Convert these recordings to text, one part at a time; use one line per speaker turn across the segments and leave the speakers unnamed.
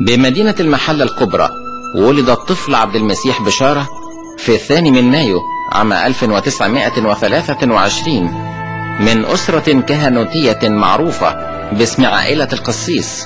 بمدينة المحلة الكبرى ولد الطفل عبد المسيح بشارة في الثاني من مايو عام 1923 من أسرة كهنوتية معروفة باسم عائلة القسيس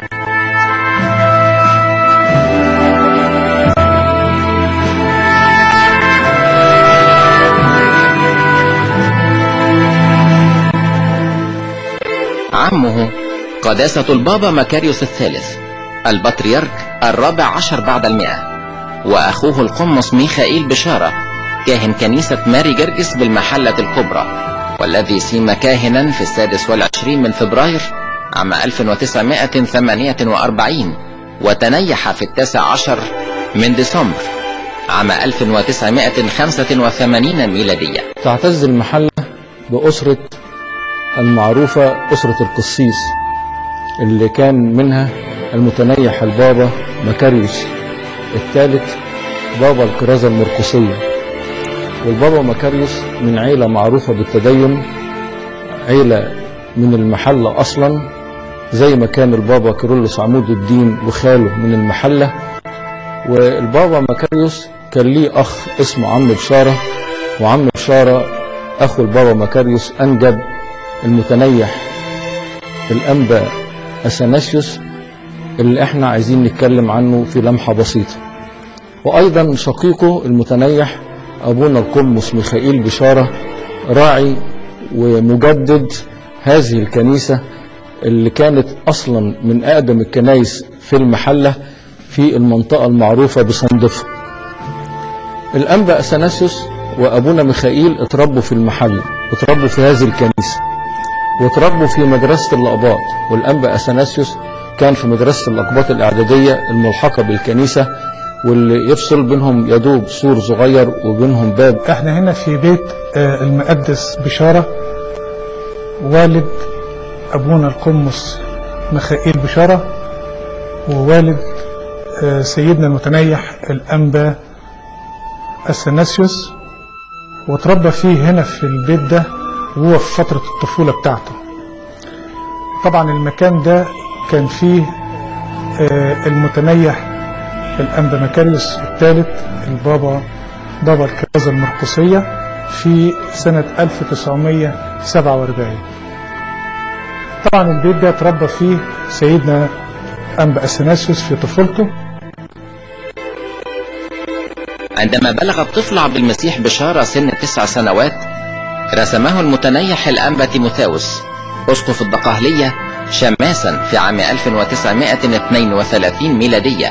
عمه قداسة البابا مكاريوس الثالث البطريرك الرابع عشر بعد المئة وأخوه القمص ميخائيل بشارة كاهن كنيسة ماري جرجس بالمحلة الكبرى والذي سيم كاهنا في السادس والعشرين من فبراير عام 1948 وتنيح في التاسع عشر من ديسمبر عام 1985 ميلادية
تعتز المحلة بأسرة المعروفة أسرة القسيس اللي كان منها المتنيح البابا مكاريوس الثالث بابا الكرازة المرقسية والبابا مكاريوس من عيلة معروفة بالتدين عيلة من المحلة أصلا زي ما كان البابا كيرلس عمود الدين وخاله من المحلة والبابا مكاريوس كان ليه أخ اسمه عم بشارة وعم بشارة أخو البابا مكاريوس أنجب المتنيح الأنبا أثناسيوس اللي احنا عايزين نتكلم عنه في لمحة بسيطة وأيضا شقيقه المتنيح أبونا القمص ميخائيل بشارة راعي ومجدد هذه الكنيسة اللي كانت أصلا من أقدم الكنايس في المحلة في المنطقة المعروفة بصندفة الأنبا أثناسيوس وأبونا ميخائيل اتربوا في المحل اتربوا في هذه الكنيسة وتربوا في مدرسة الأقباط والأنبا أثناسيوس كان في مدرسة الأقباط الإعدادية الملحقة بالكنيسة واللي يفصل بينهم يدوب سور صغير وبينهم باب
احنا هنا في بيت آه، المقدس بشارة والد أبونا القمص ميخائيل بشارة ووالد آه، سيدنا المتنيح الأنبا أثناسيوس وتربى فيه هنا في البيت ده وهو في فترة الطفولة بتاعته طبعا المكان ده كان فيه آه، المتنيح الأنبا مكاريوس الثالث البابا بابا الكرازة المرقسية في سنة 1947 طبعا البيت ده تربى فيه سيدنا أنبا أثناسيوس في طفولته
عندما بلغ الطفل عبد المسيح بشارة سن تسع سنوات رسمه المتنيح الأنبا تيموثاوس أسقف الدقهلية شماسا في عام 1932 ميلادية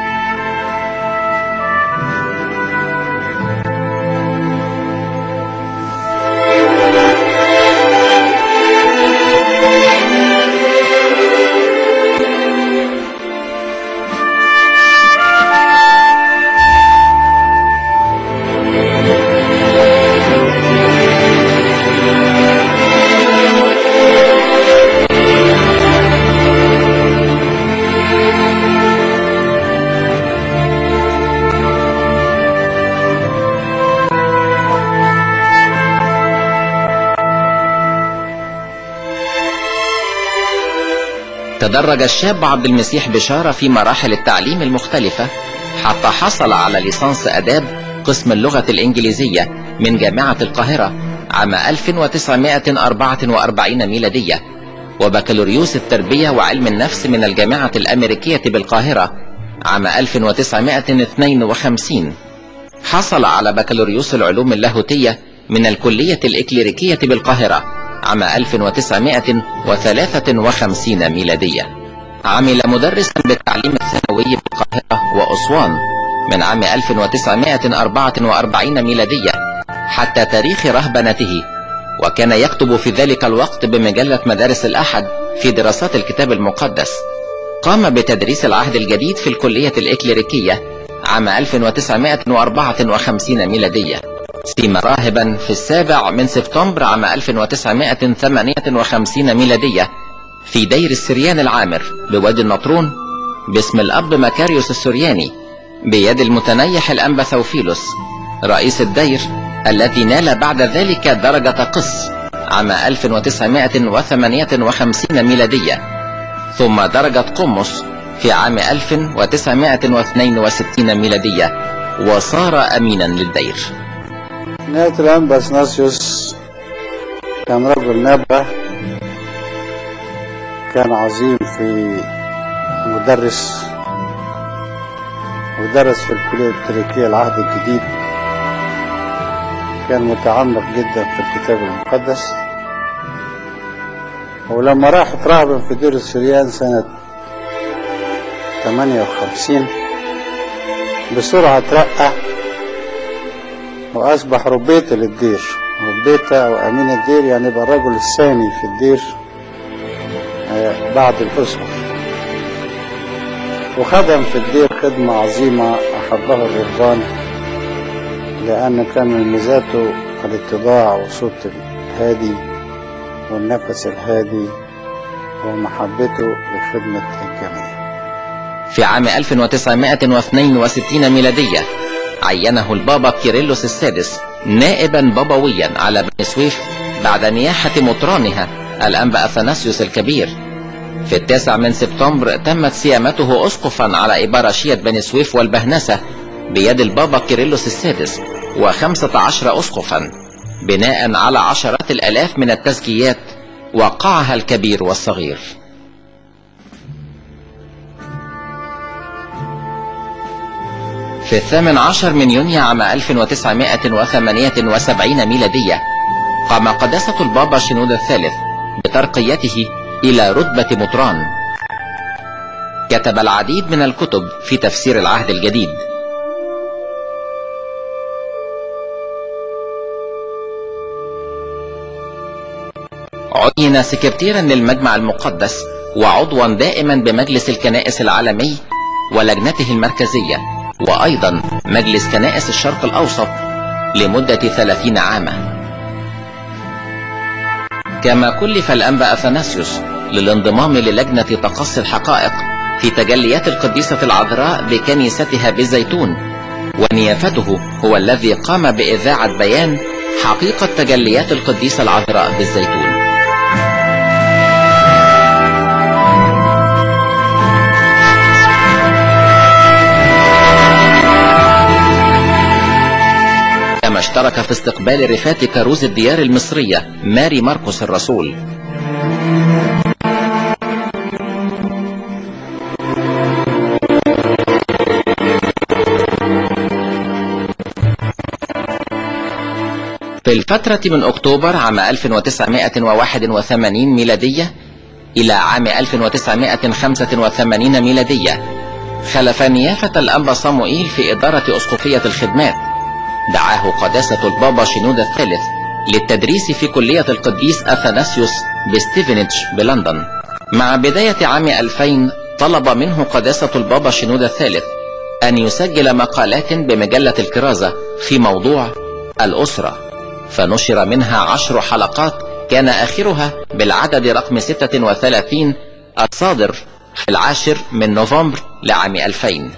تدرج الشاب عبد المسيح بشارة في مراحل التعليم المختلفة حتى حصل على ليسانس أداب قسم اللغة الإنجليزية من جامعة القاهرة عام 1944 ميلادية وبكالوريوس التربية وعلم النفس من الجامعة الأمريكية بالقاهرة عام 1952 حصل على بكالوريوس العلوم اللاهوتية من الكلية الإكليريكية بالقاهرة عام 1953 ميلادية عمل مدرسا بالتعليم الثانوي بالقاهرة وأسوان من عام 1944 ميلادية حتى تاريخ رهبنته وكان يكتب في ذلك الوقت بمجلة مدارس الأحد في دراسات الكتاب المقدس قام بتدريس العهد الجديد في الكلية الإكليريكية عام 1954 ميلادية سيم راهبا في السابع من سبتمبر عام 1958 ميلادية في دير السريان العامر بوادي النطرون باسم الأب مكاريوس السرياني بيد المتنيح الأنبا ثوفيلوس رئيس الدير التي نال بعد ذلك درجة قس عام 1958 ميلادية ثم درجة قمص في عام 1962 ميلادية وصار أمينا للدير
نهاية الأنبا أثناسيوس كان رجل نبه كان عظيم في مدرس ودرس في الكلية التركية العهد الجديد كان متعمق جدا في الكتاب المقدس ولما راح اترهبن في دير السريان سنة 58 بسرعة ترقى وأصبح ربيت للدير ربيت أو أمين الدير يعني يبقى الرجل الثاني في الدير آه، بعد الأسقف وخدم في الدير خدمة عظيمة أحبه الرهبان لأن كان من ميزاته الاتضاع والصوت الهادي والنفس الهادي ومحبته لخدمة الجميع
في عام 1962 ميلادية عينه البابا كيرلس السادس نائبا بابويا على بني سويف بعد نياحة مطرانها الأنبا أثناسيوس الكبير في التاسع من سبتمبر تمت سيامته أسقفا على إبارشية بني سويف والبهنسة بيد البابا كيرلس السادس وخمسة عشر أسقفا بناء على عشرات الآلاف من التزكيات وقعها الكبير والصغير في الثامن عشر من يونيو عام 1978 ميلادية قام قداسة البابا شنود الثالث بترقيته إلى رتبة مطران كتب العديد من الكتب في تفسير العهد الجديد عين سكرتيرا للمجمع المقدس وعضوا دائما بمجلس الكنائس العالمي ولجنته المركزية وأيضا مجلس كنائس الشرق الأوسط لمدة ثلاثين عاما كما كلف الأنبا أثناسيوس للانضمام للجنة تقصي الحقائق في تجليات القديسة العذراء بكنيستها بالزيتون ونيافته هو الذي قام بإذاعة بيان حقيقة تجليات القديسة العذراء بالزيتون كما اشترك في استقبال رفات كروز الديار المصرية ماري ماركوس الرسول في الفترة من أكتوبر عام 1981 ميلادية إلى عام 1985 ميلادية خلف نيافة الأنبا صموئيل في إدارة أسقفية الخدمات دعاه قداسة البابا شنود الثالث للتدريس في كلية القديس أثناسيوس بستيفنج بلندن مع بداية عام 2000 طلب منه قداسة البابا شنود الثالث أن يسجل مقالات بمجلة الكرازة في موضوع الأسرة فنشر منها عشر حلقات كان آخرها بالعدد رقم 36 الصادر في العاشر من نوفمبر لعام 2000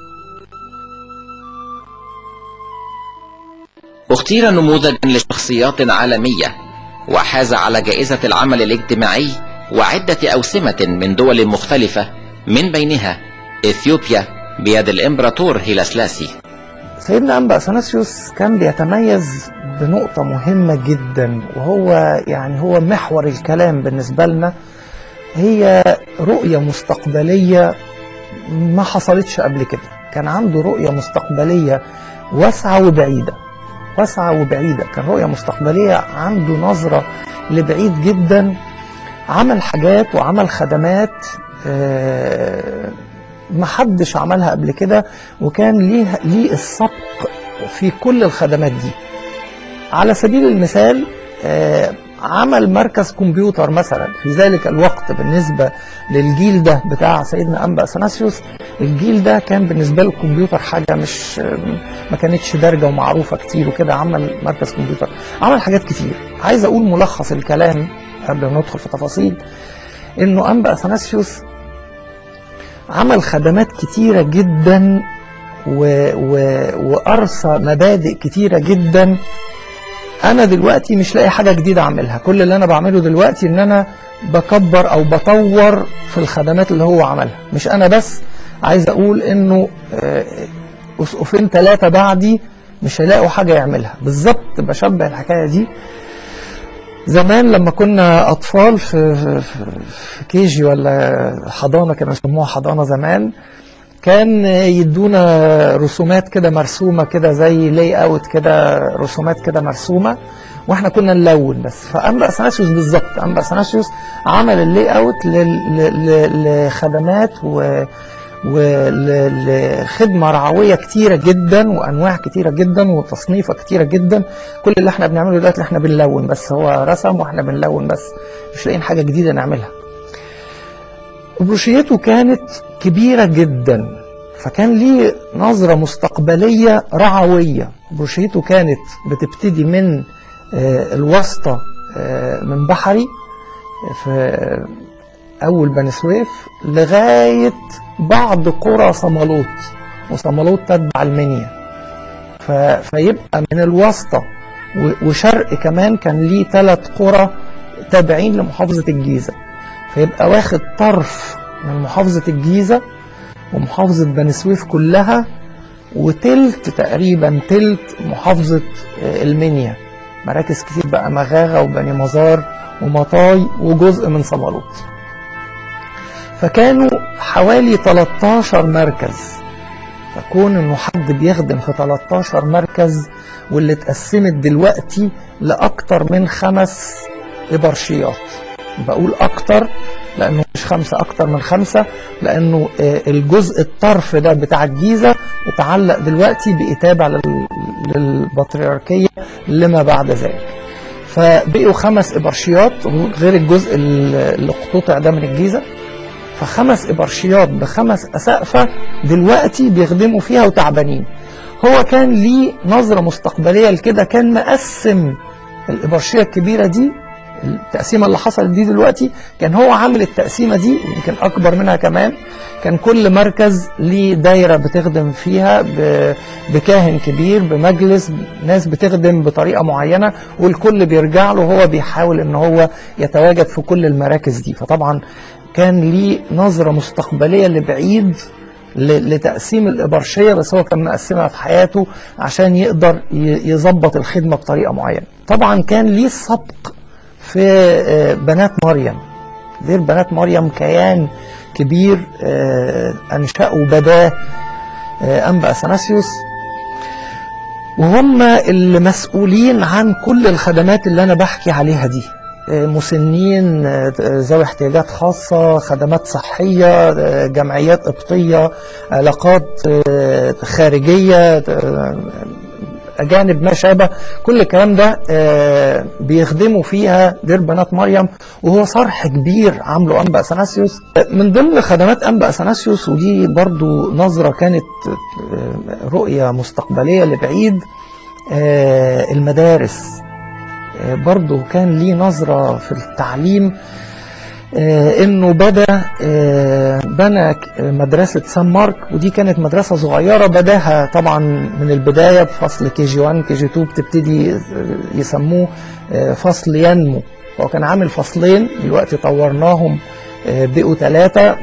اختير نموذجا لشخصيات عالمية وحاز على جائزة العمل الاجتماعي وعدة أوسمة من دول مختلفة من بينها إثيوبيا بيد الإمبراطور هيلاسلاسي
سيدنا أنبا أثناسيوس كان بيتميز بنقطة مهمة جدا وهو يعني هو محور الكلام بالنسبة لنا هي رؤية مستقبلية ما حصلتش قبل كده كان عنده رؤية مستقبلية واسعة وبعيدة واسعة وبعيدة كان رؤية مستقبلية عنده نظرة لبعيد جدا عمل حاجات وعمل خدمات آه، محدش عملها قبل كده وكان ليه ليه السبق في كل الخدمات دي على سبيل المثال آه، عمل مركز كمبيوتر مثلا في ذلك الوقت بالنسبة للجيل ده بتاع سيدنا أنبا أثناسيوس الجيل ده كان بالنسبة له الكمبيوتر حاجة مش ما كانتش دارجة ومعروفة كتير وكده عمل مركز كمبيوتر عمل حاجات كتير عايز أقول ملخص الكلام قبل ما ندخل في تفاصيل إنه أنبا أثناسيوس عمل خدمات كتيرة جدا و... و... وأرسى مبادئ كتيرة جدا انا دلوقتي مش لاقي حاجه جديده اعملها كل اللي انا بعمله دلوقتي ان انا بكبر او بطور في الخدمات اللي هو عملها مش انا بس عايز اقول انه آه، اسقفين ثلاثه بعدي مش هيلاقوا حاجه يعملها بالظبط بشبه الحكايه دي زمان لما كنا اطفال في في- في كيجي ولا حضانه كانوا يسموها حضانه زمان كان يدونا رسومات كده مرسومه كده زي لاي اوت كده رسومات كده مرسومه واحنا كنا نلون بس فانبا اثناسيوس بالظبط انبا اثناسيوس عمل اللاي اوت لل- ل- لخدمات و ولخدمة رعوية كتيرة جدا وأنواع كتيرة جدا وتصنيفة كتيرة جدا كل اللي احنا بنعمله دلوقتي احنا بنلون بس هو رسم واحنا بنلون بس مش لاقيين حاجة جديدة نعملها بروشيته كانت كبيرة جدا فكان ليه نظرة مستقبلية رعوية بروشيته كانت بتبتدي من آه، الواسطة آه، من بحري في أول بني سويف لغاية بعض قرى صمالوط وصمالوط تتبع المنيا ف... فيبقى من الواسطة و- وشرق كمان كان ليه ثلاث قرى تابعين لمحافظة الجيزة فيبقى واخد طرف من محافظة الجيزة ومحافظة بني سويف كلها وتلت تقريبا تلت محافظة آه، المنيا مراكز كتير بقى مغاغة وبني مزار ومطاي وجزء من صمالوط فكانوا حوالي 13 مركز فكون انه حد بيخدم في 13 مركز واللي اتقسمت دلوقتي لاكتر من خمس ابرشيات بقول اكتر لانه مش خمسه اكتر من خمسه لانه آه، الجزء الطرف ده بتاع الجيزه اتعلق دلوقتي باتابه لل- للبطريركيه لما بعد ذلك فبقوا خمس ابرشيات غير الجزء اللي اقتطع ده من الجيزه فخمس ابرشيات بخمس اسقفه دلوقتي بيخدموا فيها وتعبانين هو كان ليه نظره مستقبليه لكده كان مقسم الابرشيه الكبيره دي التقسيمه اللي حصلت دي دلوقتي كان هو عامل التقسيمه دي يمكن اكبر منها كمان كان كل مركز ليه دايره بتخدم فيها ب- بكاهن كبير بمجلس ناس بتخدم بطريقه معينه والكل بيرجع له هو بيحاول ان هو يتواجد في كل المراكز دي فطبعا كان ليه نظره مستقبليه لبعيد ل- لتقسيم الإبرشية بس هو كان مقسمها في حياته عشان يقدر ي- يظبط الخدمة بطريقة معينة طبعا كان ليه سبق في آه، بنات مريم دير بنات مريم كيان كبير آه، أنشأه بداه آه، أنبا أثناسيوس وهم اللي مسؤولين عن كل الخدمات اللي أنا بحكي عليها دي آه، مسنين آه، ذوي احتياجات خاصة خدمات صحية آه، جمعيات قبطية علاقات آه، خارجية آه، أجانب ما شابه كل الكلام ده آه، بيخدموا فيها دير بنات مريم وهو صرح كبير عامله أنبا أثناسيوس من ضمن خدمات أنبا أثناسيوس ودي برضو نظرة كانت آه، رؤية مستقبلية لبعيد آه، المدارس آه، برضو كان ليه نظرة في التعليم آه، انه بدا آه، بنى ك- مدرسه سان مارك ودي كانت مدرسه صغيره بداها طبعا من البدايه بفصل كي جي 1 كي جي 2 بتبتدي آه، يسموه آه، فصل ينمو هو كان عامل فصلين دلوقتي طورناهم آه، بقوا ثلاثة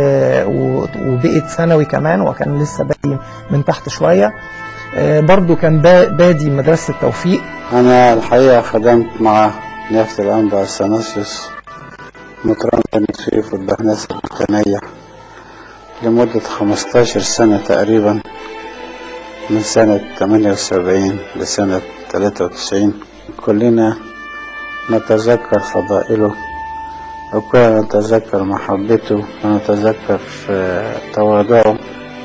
وبقت ثانوي كمان وكان لسه بادي من تحت شوية آه، برضو كان با- بادي مدرسة التوفيق
أنا الحقيقة خدمت مع نيافة الأنبا أرسناسيوس مطران بني سويف والبهنسة البريطانية لمدة 15 سنة تقريبا من سنة 78 لسنة 93 كلنا نتذكر فضائله وكلنا نتذكر محبته ونتذكر آه، تواضعه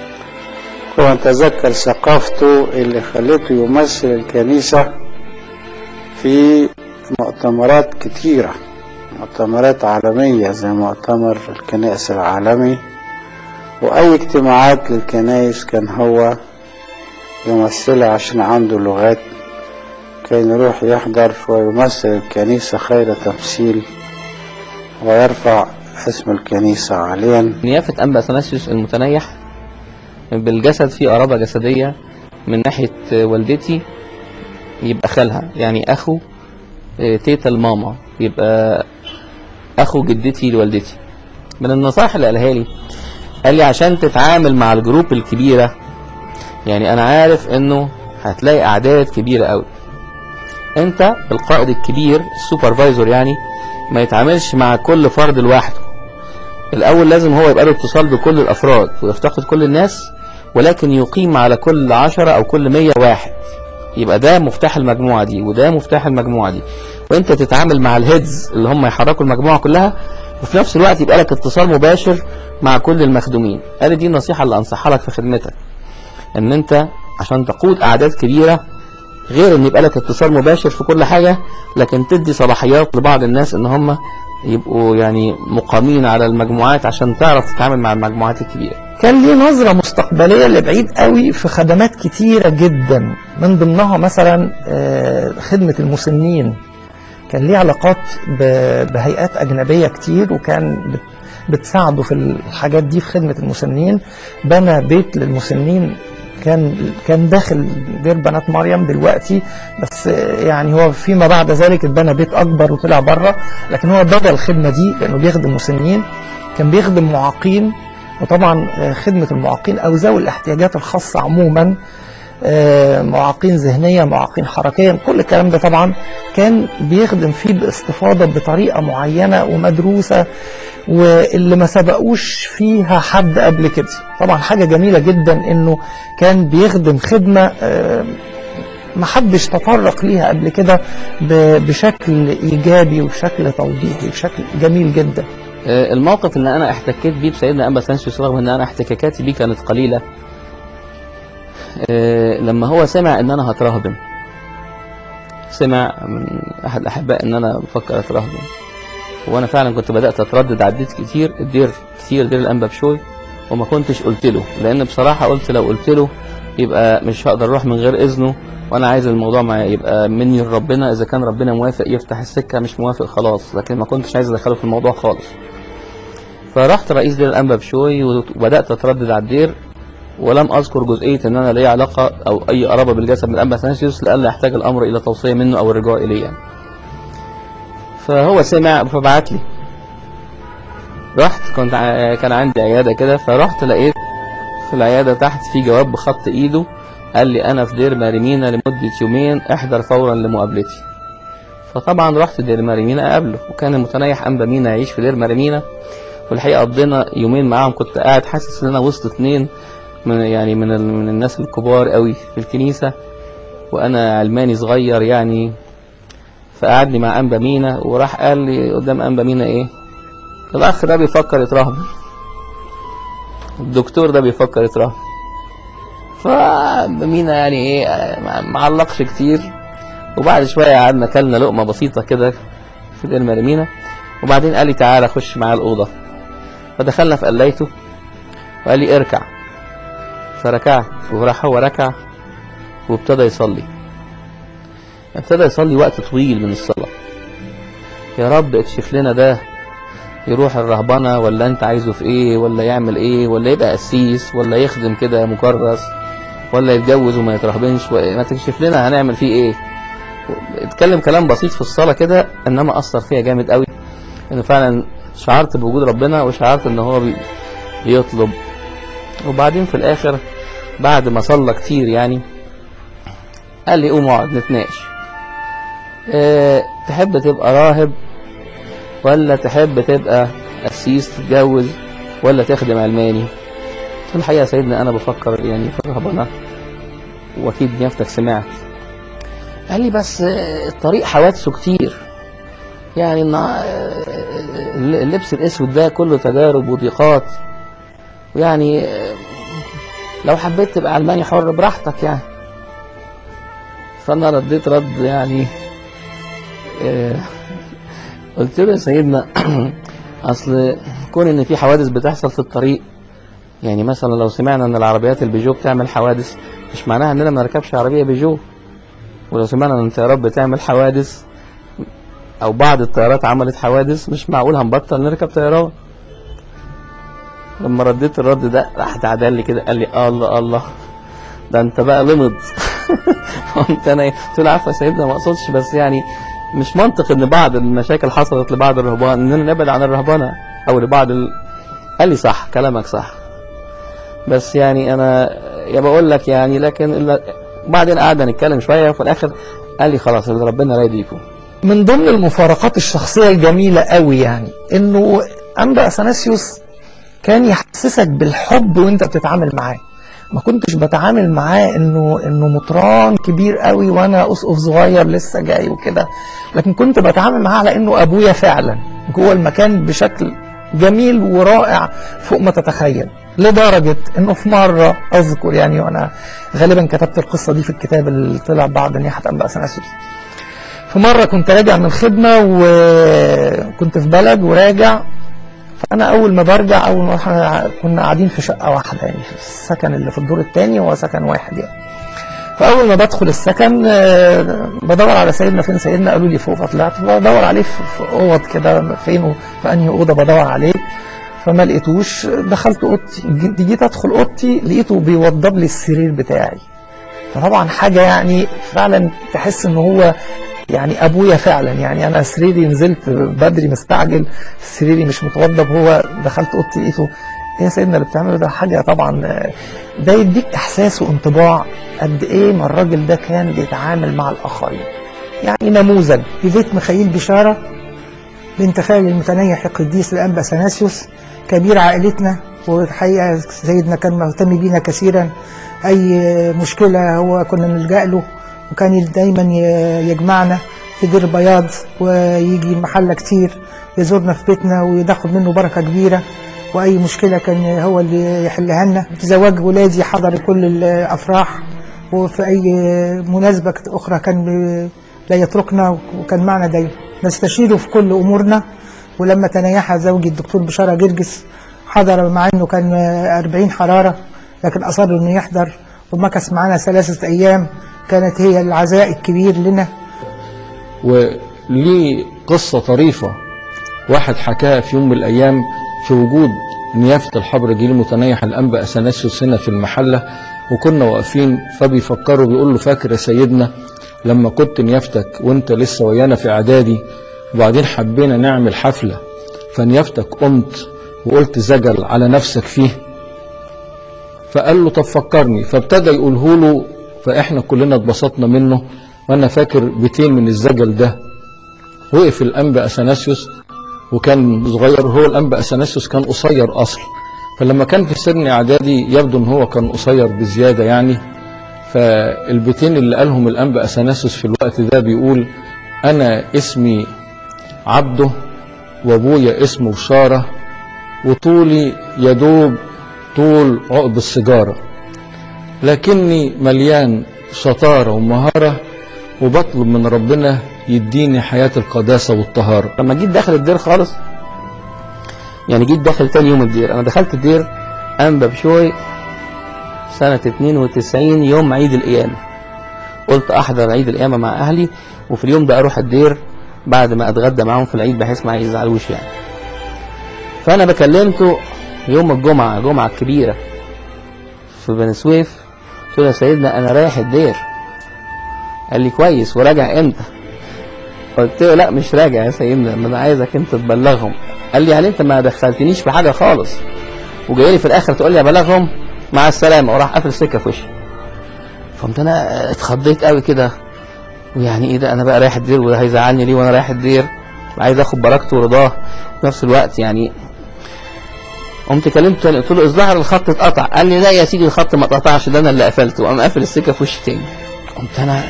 كنا نتذكر ثقافته اللي خلته يمثل الكنيسة في مؤتمرات كتيرة مؤتمرات عالمية زي مؤتمر الكنائس العالمي وأي اجتماعات للكنائس كان هو يمثلها عشان عنده لغات كان يروح يحضر ويمثل الكنيسة خير تمثيل ويرفع اسم الكنيسة عاليا
نيافة أنبا أثناسيوس المتنيح بالجسد في قرابة جسدية من ناحية والدتي يبقى خالها يعني اخو آه، تيتا الماما يبقى اخو جدتي لوالدتي من النصائح اللي قالها لي قال لي عشان تتعامل مع الجروب الكبيره يعني انا عارف انه هتلاقي اعداد كبيره قوي انت القائد الكبير السوبرفايزر يعني ما يتعاملش مع كل فرد لوحده الاول لازم هو يبقى له اتصال بكل الافراد ويفتقد كل الناس ولكن يقيم على كل عشرة او كل مية واحد يبقى ده مفتاح المجموعة دي وده مفتاح المجموعة دي وانت تتعامل مع الهيدز اللي هم يحركوا المجموعة كلها وفي نفس الوقت يبقى لك اتصال مباشر مع كل المخدومين قال دي النصيحة اللي انصحها لك في خدمتك ان انت عشان تقود اعداد كبيرة غير ان يبقى لك اتصال مباشر في كل حاجة لكن تدي صلاحيات لبعض الناس ان هم يبقوا يعني مقامين على المجموعات عشان تعرف تتعامل مع المجموعات الكبيرة
كان ليه نظرة مستقبلية لبعيد قوي في خدمات كتيرة جدا من ضمنها مثلا آه، خدمة المسنين كان ليه علاقات ب- بهيئات أجنبية كتير وكان بت- بتساعده في الحاجات دي في خدمة المسنين بنى بيت للمسنين كان كان داخل دير بنات مريم دلوقتي بس آه، يعني هو فيما بعد ذلك اتبنى بيت أكبر وطلع بره لكن هو بدأ الخدمة دي لأنه بيخدم مسنين كان بيخدم معاقين وطبعا آه، خدمة المعاقين أو ذوي الاحتياجات الخاصة عموما آه، معاقين ذهنيا معاقين حركيا كل الكلام ده طبعا كان بيخدم فيه باستفاضة بطريقة معينة ومدروسة واللي ما سبقوش فيها حد قبل كده طبعا حاجة جميلة جدا انه كان بيخدم خدمة آه، ما حدش تطرق ليها قبل كده ب- بشكل ايجابي وبشكل توضيحي بشكل جميل جدا
آه، الموقف اللي انا احتكيت بيه بسيدنا انبا سانسيوس رغم ان انا احتكاكاتي بيه كانت قليله آه، لما هو سمع ان انا هترهبن سمع من احد الاحباء ان انا بفكر اترهبن وانا فعلا كنت بدات اتردد عديت كتير الدير كتير دير الانبا بشوي وما كنتش قلت له لان بصراحه قلت لو قلت له يبقى مش هقدر اروح من غير اذنه وانا عايز الموضوع ما يبقى مني لربنا اذا كان ربنا موافق يفتح السكه مش موافق خلاص لكن ما كنتش عايز ادخله في الموضوع خالص فرحت رئيس دير الانبا بشوي وبدات اتردد على الدير ولم اذكر جزئيه ان انا لي علاقه او اي قرابه بالجسد من الانبا ثانسيوس لئلا يحتاج الامر الى توصيه منه او الرجوع اليه يعني. فهو سمع فبعت لي رحت كنت ع- كان عندي عياده كده فرحت لقيت في العياده تحت في جواب بخط ايده قال لي انا في دير ماريمينا لمده يومين احضر فورا لمقابلتي فطبعا رحت دير ماريمينا اقابله وكان المتنيح انبا مينا يعيش في دير ماريمينا والحقيقه قضينا يومين معاهم كنت قاعد حاسس ان انا وسط اتنين من يعني من ال- من الناس الكبار قوي في الكنيسه وانا علماني صغير يعني فقعدني مع انبا مينا وراح قال لي قدام انبا مينا ايه الاخ ده بيفكر يترهبن الدكتور ده بيفكر يترهبن فمينا يعني ايه ما- ما علقش كتير وبعد شويه قعدنا كلنا لقمه بسيطه كده في دير مرمينا وبعدين قال لي تعالى خش معايا الاوضه فدخلنا في قلايته وقال لي اركع فركعت وراح هو ركع وابتدى يصلي ابتدى يصلي وقت طويل من الصلاة يا رب اكشف لنا ده يروح الرهبنة ولا انت عايزه في ايه ولا يعمل ايه ولا يبقى قسيس ولا يخدم كده مكرس ولا يتجوز وما يترهبنش و- ما تكشف لنا هنعمل فيه ايه اتكلم كلام بسيط في الصلاة كده انما اثر فيها جامد قوي انه فعلا شعرت بوجود ربنا وشعرت ان هو بي- بيطلب وبعدين في الاخر بعد ما صلى كتير يعني قال لي قوم اقعد نتناقش اه تحب تبقى راهب ولا تحب تبقى قسيس تتجوز ولا تخدم علماني قلت له الحقيقة يا سيدنا أنا بفكر يعني في الرهبنة وأكيد نيافتك سمعت قال لي بس آه، الطريق حوادثه كتير يعني النع- آه، اللبس الأسود ده كله تجارب وضيقات ويعني آه، لو حبيت تبقى علماني حر براحتك يعني فأنا رديت رد يعني آه، قلت له يا سيدنا اصل كون ان في حوادث بتحصل في الطريق يعني مثلا لو سمعنا ان العربيات البيجو بتعمل حوادث مش معناها اننا ما نركبش عربيه بيجو ولو سمعنا ان الطيارات بتعمل حوادث او بعض الطيارات عملت حوادث مش معقول هنبطل نركب طيران لما رديت الرد ده راح تعدل لي كده قال لي آه الله الله ده انت بقى لمض قمت انا ايه قلت له عفوا يا سيدنا ما اقصدش بس يعني مش منطق ان بعض المشاكل حصلت لبعض الرهبان اننا نبعد عن الرهبنه او لبعض ال... قال لي صح كلامك صح بس يعني انا يا بقول لك يعني لكن إلا بعدين قعدنا نتكلم شويه وفي الاخر قال لي خلاص اللي ربنا رايديكم
من ضمن المفارقات الشخصية الجميلة قوي يعني انه انبا اثناسيوس كان يحسسك بالحب وانت بتتعامل معاه ما كنتش بتعامل معاه انه انه مطران كبير قوي وانا اسقف صغير لسه جاي وكده لكن كنت بتعامل معاه على انه ابويا فعلا جوه المكان بشكل جميل ورائع فوق ما تتخيل لدرجة انه في مرة اذكر يعني وانا غالبا كتبت القصة دي في الكتاب اللي طلع بعد نياحة انبا اثناسيوس في مرة كنت راجع من خدمة وكنت في بلد وراجع فأنا أول ما برجع أول ما إحنا كنا قاعدين في شقة واحدة يعني في السكن اللي في الدور الثاني هو سكن واحد يعني فأول ما بدخل السكن آه، بدور على سيدنا فين سيدنا قالوا لي فوق فطلعت بدور عليه في في أوض كده فين في أنهي أوضة بدور عليه فما لقيتوش دخلت أوضتي جيت أدخل أوضتي لقيته بيوضب لي السرير بتاعي فطبعا حاجة يعني فعلا تحس ان هو يعني ابويا فعلا يعني انا سريري نزلت بدري مستعجل سريري مش متوضب هو دخلت اوضتي لقيته ايه يا سيدنا اللي بتعمله ده حاجه طبعا آه، ده يديك احساس وانطباع قد ايه ما الراجل ده كان بيتعامل مع الاخرين يعني نموذج
في بيت ميخائيل بشارة بنت خالي المتنيح القديس الأنبا سناسيوس كبير عائلتنا والحقيقة سيدنا كان مهتم بينا كثيرا أي مشكلة هو كنا نلجأ له وكان دايما ي- يجمعنا في دير بياض ويجي المحلة كتير يزورنا في بيتنا وياخد منه بركة كبيرة وأي مشكلة كان هو اللي يحلها لنا في زواج ولادي حضر كل الأفراح وفي أي مناسبة أخرى كان ب- لا يتركنا وكان معنا دايما نستشيره في كل أمورنا ولما تنيح زوجي الدكتور بشارة جرجس حضر مع انه كان 40 حرارة لكن أصر انه يحضر ومكث معنا ثلاثة أيام كانت هي العزاء الكبير لنا
وليه قصة طريفة واحد حكاها في يوم من الأيام في وجود نيافة الحبر جيل متنيح الأنبا أثناسيوس هنا في المحلة وكنا واقفين فبيفكروا بيقول له فاكر يا سيدنا لما كنت نيافتك وانت لسه ويانا في إعدادي وبعدين حبينا نعمل حفلة فنيافتك قمت وقلت زجل على نفسك فيه فقال له طب فكرني فابتدى يقوله له فاحنا كلنا اتبسطنا منه وانا فاكر بيتين من الزجل ده وقف الانبا اثناسيوس وكان صغير هو الانبا اثناسيوس كان قصير اصلا فلما كان في سن اعدادي يبدو ان هو كان قصير بزياده يعني فالبيتين اللي قالهم الانبا اثناسيوس في الوقت ده بيقول انا اسمي عبده وابويا اسمه بشاره وطولي يدوب طول عقب السيجاره لكني مليان شطاره ومهاره وبطلب من ربنا يديني حياه القداسه والطهاره
لما جيت داخل الدير خالص يعني جيت داخل تاني يوم الدير انا دخلت الدير انبا بشوي سنة 92 يوم عيد القيامة قلت احضر عيد القيامة مع اهلي وفي اليوم ده اروح الدير بعد ما اتغدى معاهم في العيد بحيث ما يزعلوش يعني فانا بكلمته يوم الجمعة جمعة كبيرة في بني سويف قلت له يا سيدنا انا رايح الدير قال لي كويس وراجع امتى قلت له لا مش راجع يا سيدنا ما انا عايزك انت تبلغهم قال لي يعني انت ما دخلتنيش في حاجه خالص وجاي لي في الاخر تقول لي ابلغهم مع السلامه وراح قافل السكه في وشي فقمت انا اتخضيت قوي كده ويعني ايه ده انا بقى رايح الدير وده هيزعلني ليه وانا رايح الدير عايز اخد بركته ورضاه في نفس الوقت يعني قمت كلمته تاني قلت له الظاهر الخط اتقطع قال لي لا يا سيدي الخط ما اتقطعش ده انا اللي قفلته وقام قافل السكه في وشي تاني قمت انا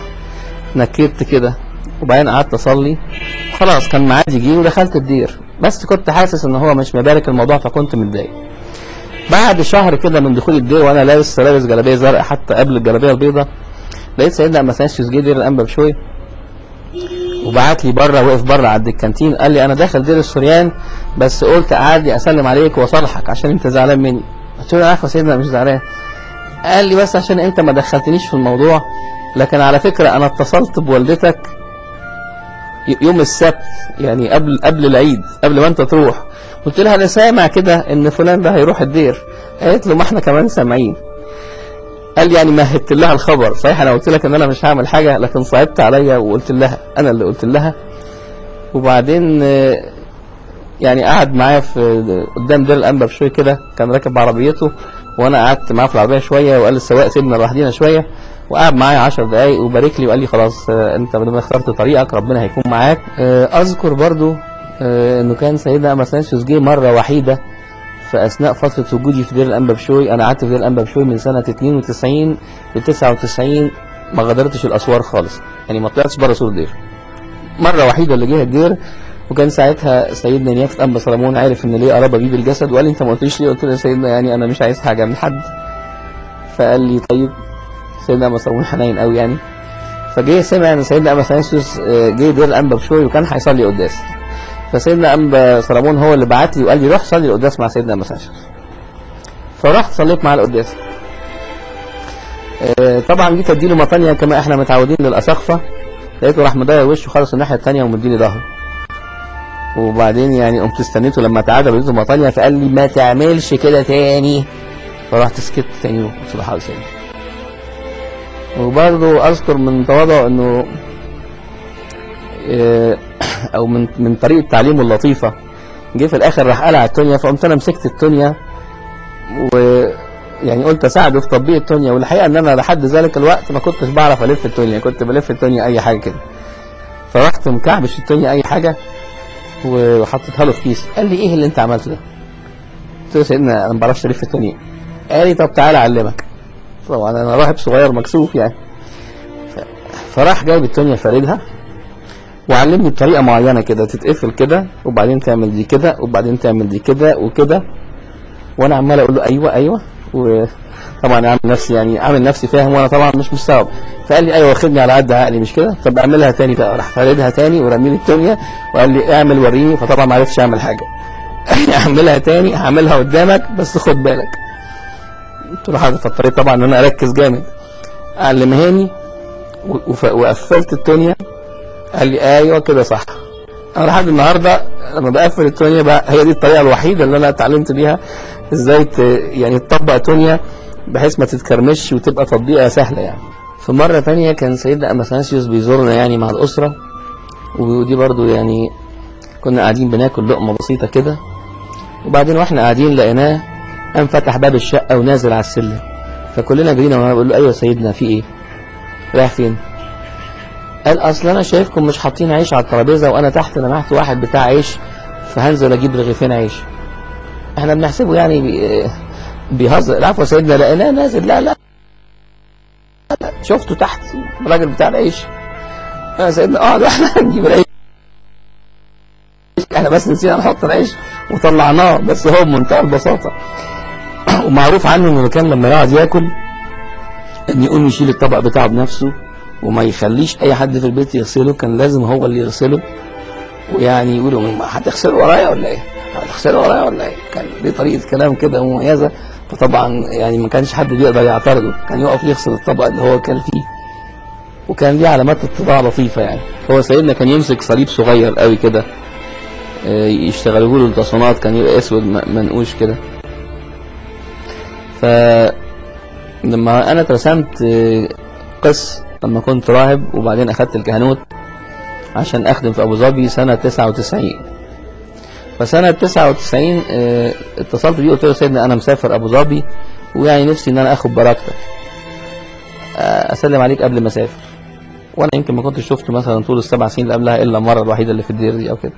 نكرت كده وبعدين قعدت اصلي خلاص كان ميعادي جه ودخلت الدير بس كنت حاسس ان هو مش مبارك الموضوع فكنت متضايق بعد شهر كده من دخول الدير وانا لابس لابس جلابيه زرقاء حتى قبل الجلابيه البيضاء لقيت سيدنا اما سانسيوس جه دير الانبا بشوي وبعت لي بره وقف بره عند الكانتين قال لي انا داخل دير السوريان بس قلت اعدي اسلم عليك واصالحك عشان انت زعلان مني قلت له عارف يا سيدنا أنا مش زعلان قال لي بس عشان انت ما دخلتنيش في الموضوع لكن على فكره انا اتصلت بوالدتك يوم السبت يعني قبل قبل العيد قبل ما انت تروح قلت لها انا سامع كده ان فلان ده هيروح الدير قالت له ما احنا كمان سامعين قال لي يعني مهدت لها الخبر صحيح انا قلت لك ان انا مش هعمل حاجه لكن صعبت عليا وقلت لها انا اللي قلت لها وبعدين آه، يعني قعد معايا في قدام دير الانبا بشويه كده كان راكب بعربيته وانا قعدت معاه في العربيه شويه وقال للسواق سيبنا لوحدينا شويه وقعد معايا 10 دقايق وبارك لي وقال لي خلاص آه، انت ما دام اخترت طريقك ربنا هيكون معاك آه، اذكر برضو آه، انه كان سيدنا امثناسيوس جه مره وحيده في اثناء فتره وجودي في دير الانبا بشوي انا قعدت في دير الانبا بشوي من سنه 92 ل 99 ما غادرتش الاسوار خالص يعني ما طلعتش بره سور الدير مره وحيده اللي جه الدير وكان ساعتها سيدنا نيافة أنبا سلمون عارف إن ليه قرابة بيه بالجسد وقال لي أنت ما قلتليش ليه قلت له يا سيدنا يعني أنا مش عايز حاجة من حد فقال لي طيب سيدنا أنبا سلمون حنين قوي يعني فجه سمع إن سيدنا أنبا سلمون جه دير الأنبا بشوي وكان هيصلي قداس فسيدنا أنبا سلمون هو اللي بعت لي وقال لي روح صلي القداس مع سيدنا أنبا سلمون فرحت صليت مع القداس آه، طبعا جيت اديله مطانية كما احنا متعودين للأساقفة لقيته راح مضيع وشه خالص الناحية التانية ومديني ظهره وبعدين يعني قمت استنيته لما تعادل ولقيته مطانية فقال لي ما تعملش كده تاني فرحت سكت تاني وقلت له حاضر سيدي وبرضه اذكر من تواضعه انه آه، او من من طريقه تعليمه اللطيفه جه في الاخر راح قلع التونيا فقمت انا مسكت التونيا ويعني قلت اساعده في تطبيق التونيا والحقيقه ان انا لحد ذلك الوقت ما كنتش بعرف الف التونيا كنت بلف التونيا اي حاجه كده فرحت مكعبش التونيا اي حاجه وحطيتها له في كيس قال لي ايه اللي انت عملته ده قلت له يا سيدنا انا ما بعرفش الف التونيا قال لي طب تعالى اعلمك طبعا انا راهب صغير مكسوف يعني ف- فراح جايب التونيا فاردها وعلمني بطريقه معينه كده تتقفل كده وبعدين تعمل دي كده وبعدين تعمل دي كده وكده وانا عمال اقول له ايوه ايوه وطبعا عامل نفسي يعني عامل نفسي فاهم وانا طبعا مش مستوعب فقال لي ايوه واخدني على قد عقلي مش كده طب اعملها تاني بقى راح فاردها تاني ورمي لي التونيا وقال لي اعمل وريني فطبعا ما عرفتش اعمل حاجه اعملها تاني هعملها قدامك بس خد بالك قلت له حاضر فاضطريت طبعا ان انا اركز جامد علمهاني و- وف- وقفلت التونيا قال لي ايوه كده صح انا لحد النهارده لما بقفل التونيا بقى هي دي الطريقه الوحيده اللي انا اتعلمت بيها ازاي ت... يعني تطبق تونيا بحيث ما تتكرمش وتبقى تطبيقها سهله يعني في مره تانية كان سيدنا امثناسيوس بيزورنا يعني مع الاسره ودي برضو يعني كنا قاعدين بناكل لقمه بسيطه كده وبعدين واحنا قاعدين لقيناه قام فتح باب الشقه ونازل على السلم فكلنا جرينا وانا بقول له ايوه يا سيدنا في ايه رايح فين قال اصل انا شايفكم مش حاطين عيش على الترابيزه وانا تحت لمحت واحد بتاع عيش فهنزل اجيب رغيفين عيش احنا بنحسبه يعني بي... بيهزر العفو يا سيدنا لقيناه نازل لا لا لا، شفته تحت الراجل بتاع العيش يا سيدنا اقعد احنا هنجيب العيش احنا بس نسينا نحط العيش وطلعناه بس هو بمنتهى البساطه ومعروف عنه انه كان لما يقعد ياكل ان يقوم يشيل الطبق بتاعه بنفسه وما يخليش اي حد في البيت يغسله كان لازم هو اللي يغسله ويعني يقولوا ما هتغسله ورايا ولا ايه هتغسله ورايا ولا ايه كان دي طريقه كلام كده مميزه فطبعا يعني ما كانش حد بيقدر يعترضه كان يقف يغسل الطبق اللي هو كان فيه وكان ليه علامات اتضاع لطيفه يعني هو سيدنا كان يمسك صليب صغير قوي كده آه، يشتغلوه له التصنيعات كان يبقى اسود م- منقوش كده ف لما انا اترسمت آه، قس لما كنت راهب وبعدين اخدت الكهنوت عشان اخدم في ابو ظبي سنه 99 فسنه 99 آه، اتصلت بيه قلت له سيدنا انا مسافر ابو ظبي ويعني نفسي ان انا اخد بركتك آه، اسلم عليك قبل ما اسافر وانا يمكن ما كنتش شفته مثلا طول السبع سنين اللي قبلها الا المره الوحيده اللي في الدير دي او كده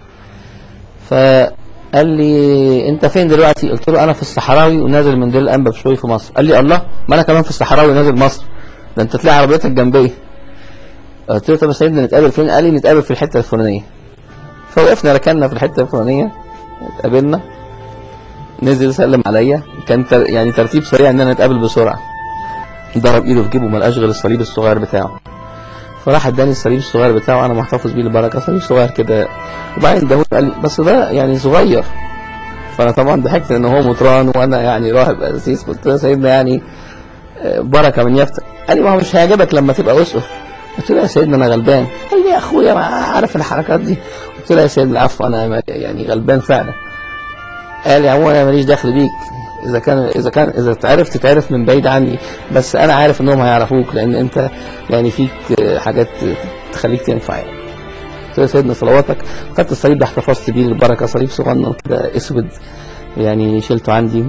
فقال لي انت فين دلوقتي قلت له انا في الصحراوي ونازل من دير الانبا بشوي في مصر قال لي الله ما انا كمان في الصحراوي نازل مصر ده انت تلاقي عربيتك جنبي قلت له طب يا سيدنا نتقابل فين قال لي نتقابل في الحته الفلانيه فوقفنا ركننا في الحته الفلانيه اتقابلنا نزل سلم عليا كان تر... يعني ترتيب سريع اننا نتقابل بسرعه ضرب ايده في جيبه ما لقاش غير الصليب الصغير بتاعه فراح اداني الصليب الصغير بتاعه انا محتفظ بيه للبركه صليب صغير كده وبعدين ده قال لي بس ده يعني صغير فانا طبعا ضحكت ان هو مطران وانا يعني راهب اسيس قلت له يا سيدنا يعني آه، بركه من يفتح قال لي ما هو مش هيعجبك لما تبقى اسقف قلت له يا سيدنا انا غلبان قال لي يا اخويا ما عارف الحركات دي قلت له يا سيدنا العفو انا يعني غلبان فعلا قال لي عموما انا ماليش دخل بيك اذا كان اذا كان اذا اتعرفت تتعرف من بعيد عني بس انا عارف انهم هيعرفوك لان انت يعني فيك آه، حاجات تخليك تنفع يعني قلت له يا سيدنا صلواتك خدت الصليب ده احتفظت بيه للبركه صليب صغنن كده اسود يعني شلته عندي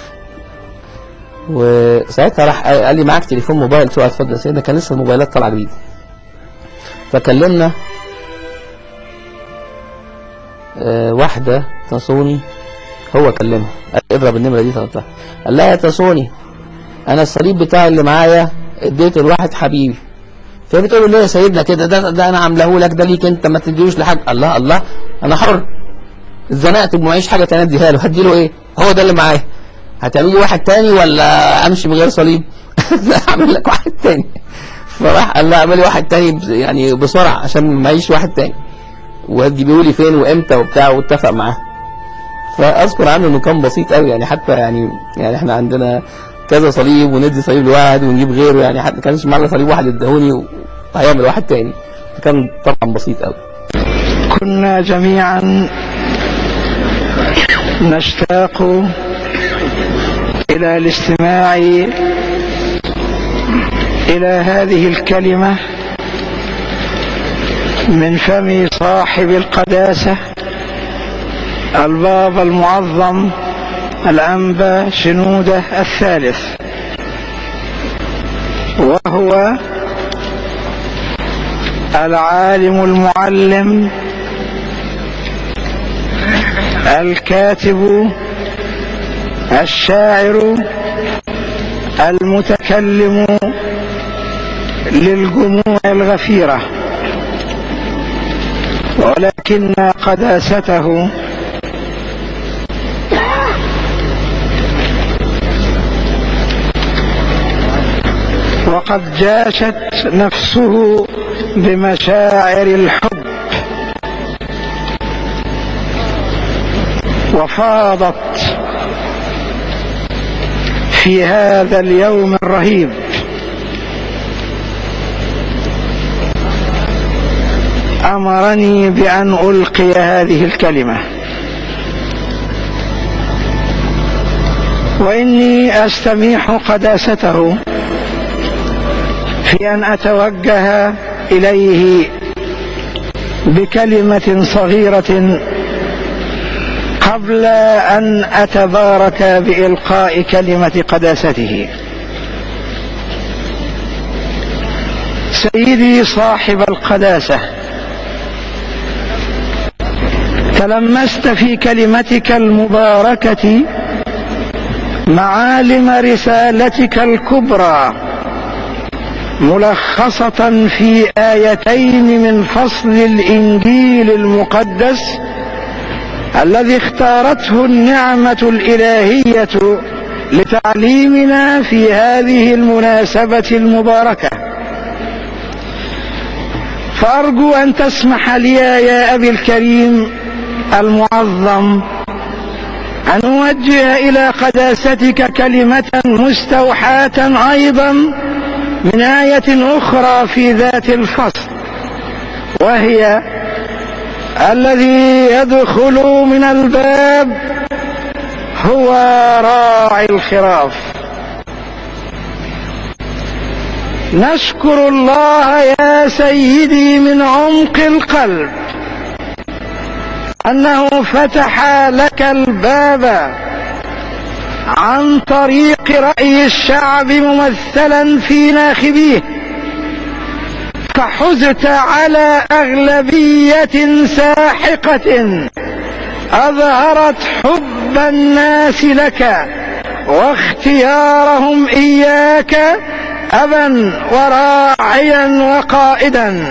وساعتها راح قال لي معاك تليفون موبايل قلت له اتفضل يا سيدنا كان لسه الموبايلات طالعه جديد فكلمنا آه، واحده تصوني هو كلمها قال لي اضرب النمره دي طلبتها قال لها يا تصوني انا الصليب بتاعي اللي معايا اديته لواحد حبيبي فهي بتقول له ليه يا سيدنا كده ده, ده انا عامله لك ده ليك انت ما تديهوش لحد الله الله انا حر اتزنقت ومعيش حاجه تانية اديها له هديله ايه هو ده اللي معايا هتعملي واحد تاني ولا امشي من غير صليب لا اعمل لك واحد تاني فراح قال لها اعملي واحد تاني بس- يعني بسرعه عشان معيش واحد تاني وهتجيبيه لي فين وامتى وبتاع واتفق معاه فاذكر عنه انه كان بسيط قوي يعني حتى يعني يعني احنا عندنا كذا صليب وندي صليب لواحد ونجيب غيره يعني حتى ما كانش معنا صليب واحد اداهوني وهيعمل واحد تاني كان طبعا بسيط قوي
كنا جميعا نشتاق إلى الاستماع إلى هذه الكلمة من فم صاحب القداسة البابا المعظم الأنبا شنودة الثالث وهو العالم المعلم الكاتب الشاعر المتكلم للجموع الغفيرة ولكن قداسته وقد جاشت نفسه بمشاعر الحب وفاضت في هذا اليوم الرهيب امرني بان القي هذه الكلمه واني استميح قداسته في ان اتوجه اليه بكلمه صغيره قبل ان اتبارك بالقاء كلمه قداسته سيدي صاحب القداسه تلمست في كلمتك المباركه معالم رسالتك الكبرى ملخصه في ايتين من فصل الانجيل المقدس الذي اختارته النعمة الإلهية لتعليمنا في هذه المناسبة المباركة فأرجو أن تسمح لي يا أبي الكريم المعظم أن أوجه إلى قداستك كلمة مستوحاة أيضا من آية أخرى في ذات الفصل وهي الذي يدخل من الباب هو راعي الخراف نشكر الله يا سيدي من عمق القلب انه فتح لك الباب عن طريق راي الشعب ممثلا في ناخبيه فحزت على أغلبية ساحقة أظهرت حب الناس لك واختيارهم إياك أبا وراعيا وقائدا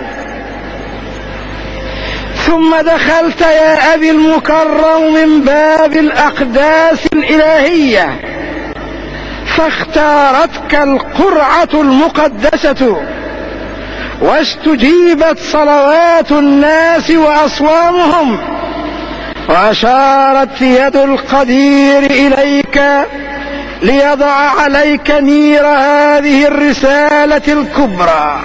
ثم دخلت يا أبي المكرم من باب الأقداس الإلهية فاختارتك القرعة المقدسة واستجيبت صلوات الناس واصوامهم واشارت يد القدير اليك ليضع عليك نير هذه الرساله الكبرى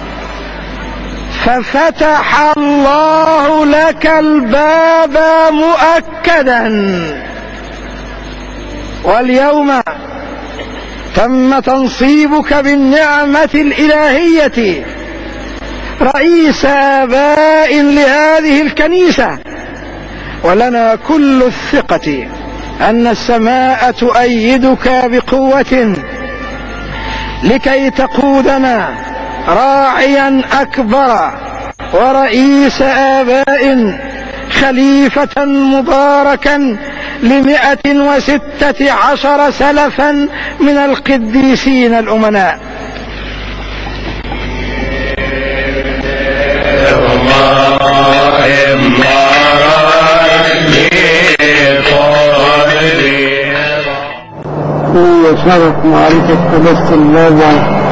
ففتح الله لك الباب مؤكدا واليوم تم تنصيبك بالنعمة الإلهية رئيس آباء لهذه الكنيسة ولنا كل الثقة أن السماء تؤيدك بقوة لكي تقودنا راعيا أكبر ورئيس آباء خليفة مباركا لمئة وستة عشر سلفا من القديسين الأمناء
في شرف معرفة قداسة البابا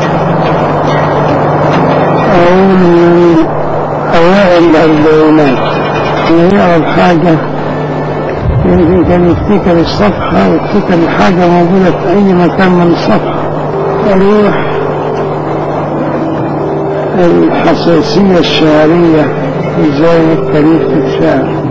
أقول من أوائل الأربعينات اللي هي أول حاجة يمكن كان يفتكر الصفحة ويفتكر الحاجة موجودة في أي مكان من الصفحة أروح الحساسية الشعرية في زاوية تاريخ الشعر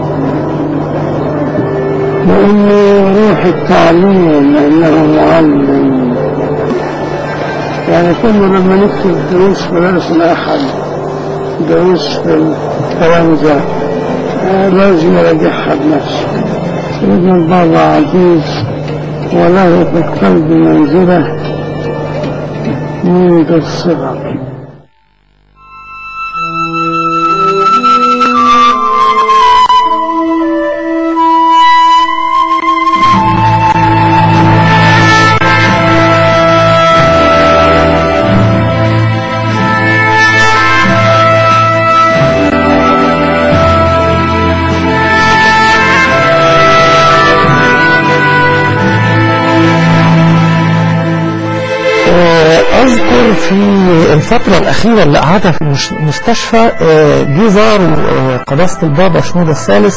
لأنه روح التعليم لأنه معلم يعني كنا لما نكتب دروس في درس الأحد دروس في الترنزة آه، لازم أراجعها بنفسي سيدنا البابا عزيز وله في القلب منزلة منذ الصغر
آه، أذكر في الفترة الأخيرة اللي قعدها في المش- المستشفى آه، جه زار آه، قداسة البابا شنودة الثالث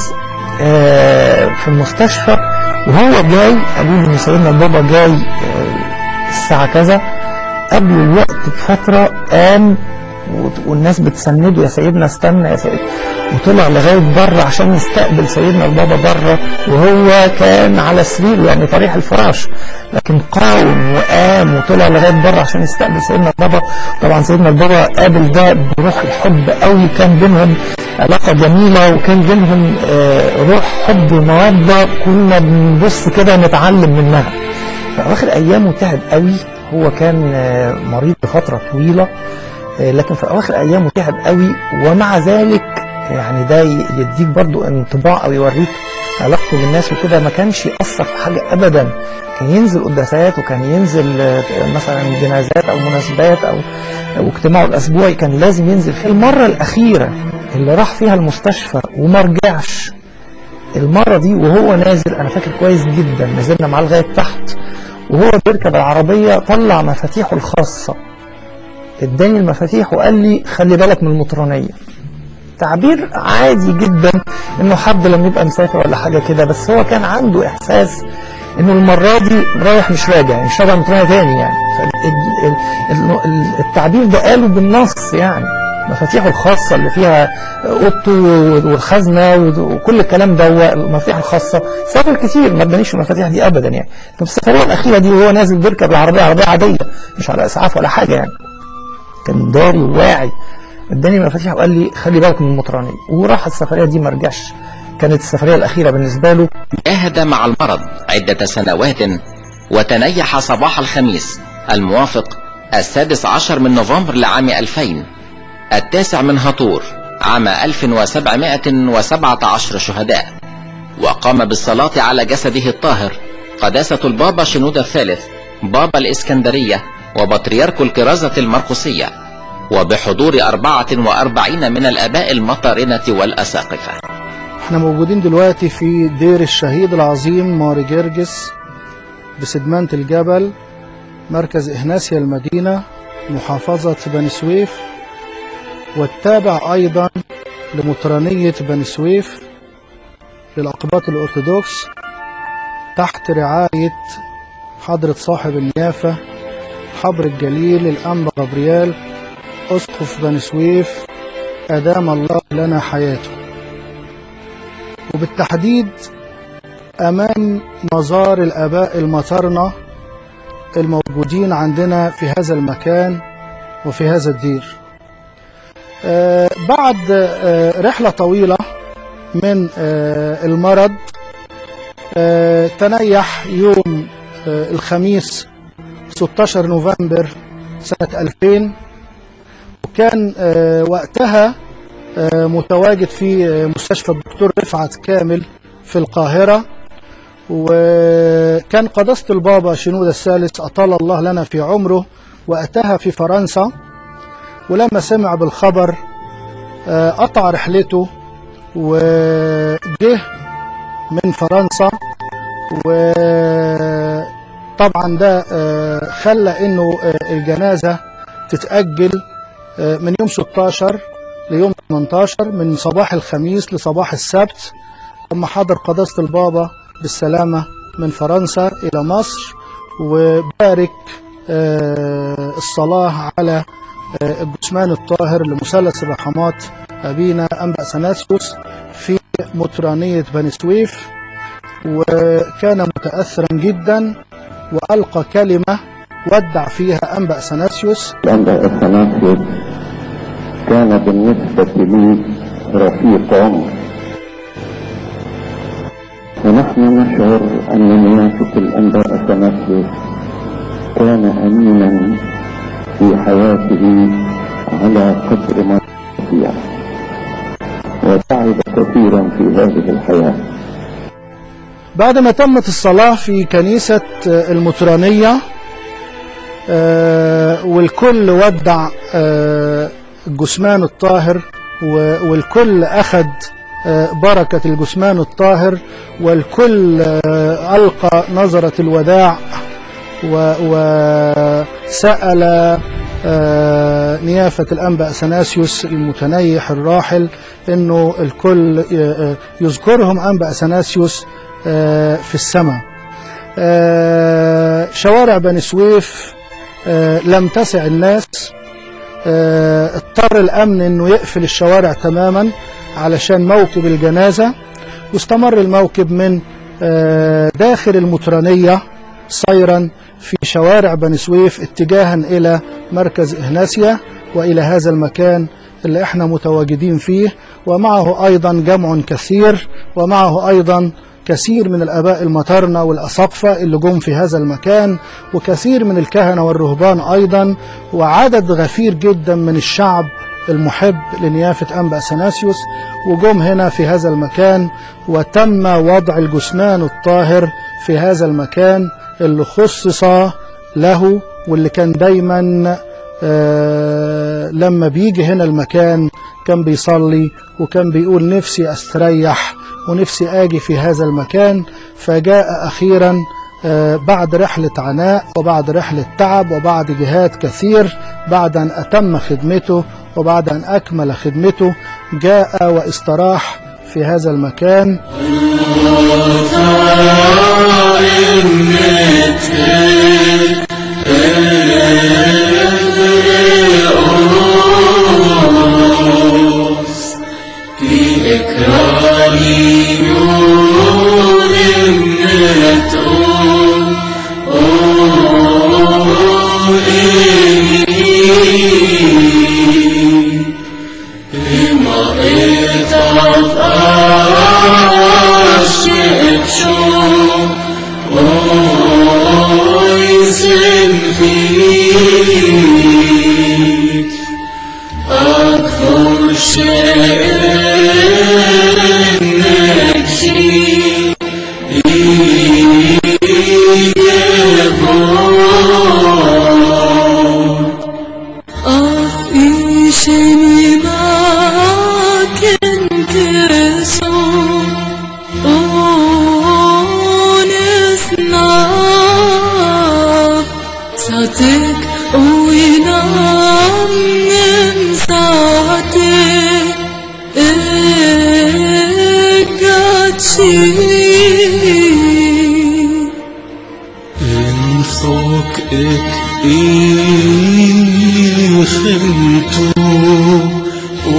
آه، في المستشفى وهو جاي قالوا لي إن سيدنا البابا جاي آه، الساعة كذا قبل الوقت بفترة قام وت- والناس بتسنده يا سيدنا استنى يا سيدنا وطلع لغاية بره عشان يستقبل سيدنا البابا بره وهو كان على سريره يعني طريح الفراش لكن قاوم وقام وطلع لغاية بره عشان يستقبل سيدنا البابا طبعا سيدنا البابا قابل ده بروح الحب قوي كان بينهم علاقة جميلة وكان بينهم آه، روح حب ومودة كنا بنبص كده نتعلم منها في أواخر أيامه تعب قوي هو كان آه، مريض لفترة طويلة آه، لكن في أواخر أيامه تعب قوي ومع ذلك يعني ده ي- يديك برضو انطباع أو يوريك علاقته بالناس وكده ما كانش يأثر في حاجة أبدا كان ينزل قداسات وكان ينزل آه، مثلا جنازات أو مناسبات أو أو اجتماعه الأسبوعي كان لازم ينزل في المرة الأخيرة اللي راح فيها المستشفى وما رجعش المرة دي وهو نازل أنا فاكر كويس جدا نزلنا معاه لغاية تحت وهو بيركب العربية طلع مفاتيحه الخاصة اداني المفاتيح وقال لي خلي بالك من المطرانية تعبير عادي جدا انه حد لما يبقى مسافر ولا حاجة كده بس هو كان عنده احساس انه المرة دي رايح مش راجع مش راجع مطرانية تاني يعني فال- ال- ال- ال- التعبير ده قاله بالنص يعني مفاتيحه الخاصة اللي فيها اوضته والخزنة وكل الكلام ده المفاتيح الخاصة سافر كتير ما ادانيش المفاتيح دي ابدا يعني كان في السفرية الاخيرة دي وهو نازل بيركب العربية عربية عادية مش على اسعاف ولا حاجة يعني كان داري وواعي اداني المفاتيح وقال لي خلي بالك من المطرانية وراح السفرية دي ما رجعش كانت السفرية الأخيرة بالنسبة له
جاهد مع المرض عدة سنوات وتنيح صباح الخميس الموافق السادس عشر من نوفمبر لعام 2000 التاسع من هطور عام 1717 شهداء وقام بالصلاة على جسده الطاهر قداسة البابا شنودة الثالث بابا الإسكندرية وبطريرك الكرازة المرقسية وبحضور أربعة وأربعين من الآباء المطارنة والأساقفة
احنا موجودين دلوقتي في دير الشهيد العظيم ماري جرجس بسدمانة الجبل مركز إهناسيا المدينة محافظة بني سويف والتابع أيضا لمطرانية بني سويف للأقباط الأرثوذكس تحت رعاية حضرة صاحب النيافة حبر الجليل الأنبا غبريال أسقف بني سويف أدام الله لنا حياته وبالتحديد أمام مزار الآباء المطرنة الموجودين عندنا في هذا المكان وفي هذا الدير آه، بعد آه، رحلة طويلة من آه، المرض آه، تنيح يوم آه، الخميس 16 نوفمبر سنة 2000 وكان آه، وقتها آه، متواجد في آه، مستشفى الدكتور رفعت كامل في القاهرة وكان قداسة البابا شنود الثالث أطال الله لنا في عمره وقتها في فرنسا ولما سمع بالخبر آه، قطع رحلته وجه من فرنسا وطبعا ده آه، خلى انه آه، الجنازة تتأجل آه، من يوم 16 ليوم 18 من صباح الخميس لصباح السبت لما حضر قداسة البابا بالسلامة من فرنسا إلى مصر وبارك آه، الصلاة على آه، الجثمان الطاهر لمثلث الرحمات أبينا أنبا سناسيوس في مطرانية بني سويف وكان متأثرا جدا وألقى كلمة ودع فيها أنبا سناسيوس
الأنبا أثناسيوس كان بالنسبة لي رفيق عمر ونحن نشعر أن نيافة الأنبا أثناسيوس كان أمينا في حياته على قدر ما يستطيع وتعب كثيرا في هذه الحياة
بعد ما تمت الصلاة في كنيسة آه، المطرانية آه، والكل ودع آه، الجثمان الطاهر و- والكل أخذ آه، بركة الجثمان الطاهر والكل آه، ألقى نظرة الوداع و- وسأل آه، نيافة الأنبا أثناسيوس المتنيح الراحل إنه الكل آه، يذكرهم أنبا أثناسيوس آه، في السماء آه، شوارع بني سويف آه، لم تسع الناس آه، اضطر الأمن إنه يقفل الشوارع تماما علشان موكب الجنازة واستمر الموكب من آه، داخل المطرانية سيرا في شوارع بني سويف اتجاها إلى مركز إهناسيا وإلى هذا المكان اللي احنا متواجدين فيه ومعه أيضا جمع كثير ومعه أيضا كثير من الآباء المطرنة والأساقفة اللي جم في هذا المكان وكثير من الكهنة والرهبان أيضا وعدد غفير جدا من الشعب المحب لنيافة أنبا أثناسيوس وجم هنا في هذا المكان وتم وضع الجثمان الطاهر في هذا المكان اللي خصص له واللي كان دايما آه لما بيجي هنا المكان كان بيصلي وكان بيقول نفسي استريح ونفسي اجي في هذا المكان فجاء اخيرا آه بعد رحلة عناء وبعد رحلة تعب وبعد جهاد كثير بعد أن أتم خدمته وبعد أن أكمل خدمته جاء واستراح في هذا المكان
أعيشني معك انت يسوع ونسمع صوتك وينام من ساعتك اكاتشي
En folk ek in khimtu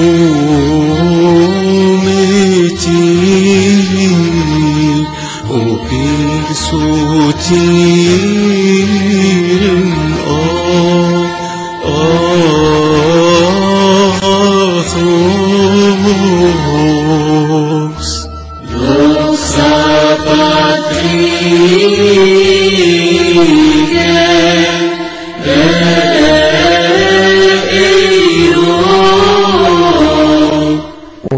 o meti o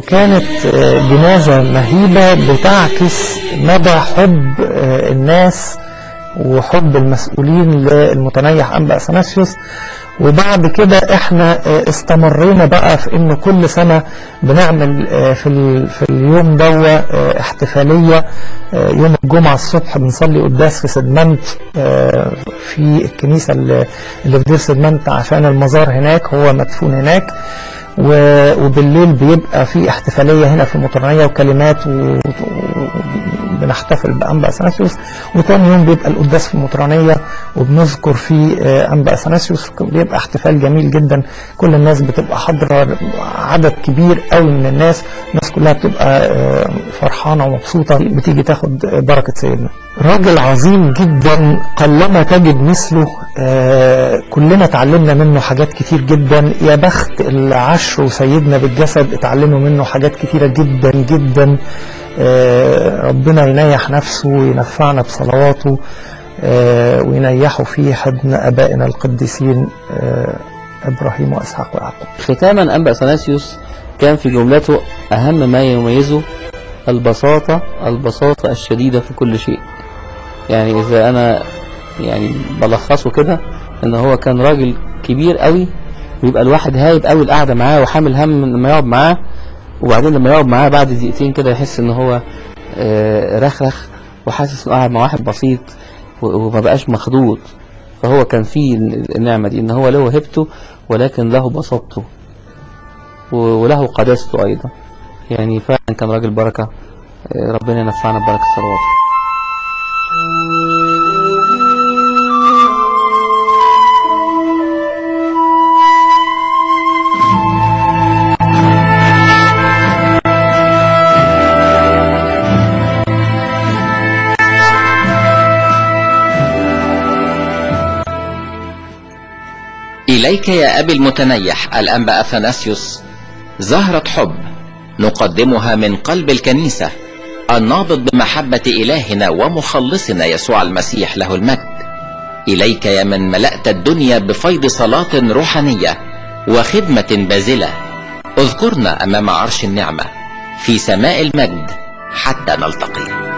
وكانت آه، جنازة مهيبة بتعكس مدى حب آه، الناس وحب المسؤولين للمتنيح أنبا أثناسيوس وبعد كده احنا آه، استمرينا بقى في ان كل سنة بنعمل آه، في, ال- في اليوم دوا آه، احتفالية آه، يوم الجمعة الصبح بنصلي قداس في سدمنت آه، في الكنيسة اللي اللي في دير سدمنت عشان المزار هناك هو مدفون هناك و- وبالليل بيبقى في احتفالية هنا في المطرانية وكلمات و- وبنحتفل بأنبا أثناسيوس وتاني يوم بيبقى القداس في المطرانية وبنذكر فيه آه، أنبا أثناسيوس بيبقى احتفال جميل جدا كل الناس بتبقى حاضرة عدد كبير قوي من الناس الناس كلها بتبقى آه، فرحانة ومبسوطة بتيجي تاخد بركة سيدنا راجل عظيم جدا قلما تجد مثله آه، كلنا اتعلمنا منه حاجات كتير جدا يا بخت اللي عاشوا سيدنا بالجسد اتعلموا منه حاجات كتيرة جدا جدا آه، ربنا ينيح نفسه وينفعنا بصلواته آه، وينيحوا فيه حضن أبائنا القديسين آه، إبراهيم وإسحاق ويعقوب
ختاما أنبا أثناسيوس كان في جملته أهم ما يميزه البساطة البساطة الشديدة في كل شيء يعني إذا أنا يعني بلخصه كده إن هو كان راجل كبير قوي ويبقى الواحد هايب قوي القعدة معاه وحامل هم لما يقعد معاه وبعدين لما يقعد معاه بعد دقيقتين كده يحس إن هو آه، رخرخ وحاسس إنه قاعد مع واحد بسيط و- وما بقاش مخدود فهو كان فيه النعمة دي إن هو له هبته ولكن له بساطته و- وله قداسته أيضا يعني فعلا كان راجل بركة آه، ربنا ينفعنا ببركة صلواته
إليك يا أبي المتنيح الأنبا أثناسيوس زهرة حب نقدمها من قلب الكنيسة النابض بمحبة إلهنا ومخلصنا يسوع المسيح له المجد إليك يا من ملأت الدنيا بفيض صلاة روحانية وخدمة باذلة اذكرنا أمام عرش النعمة في سماء المجد حتى نلتقي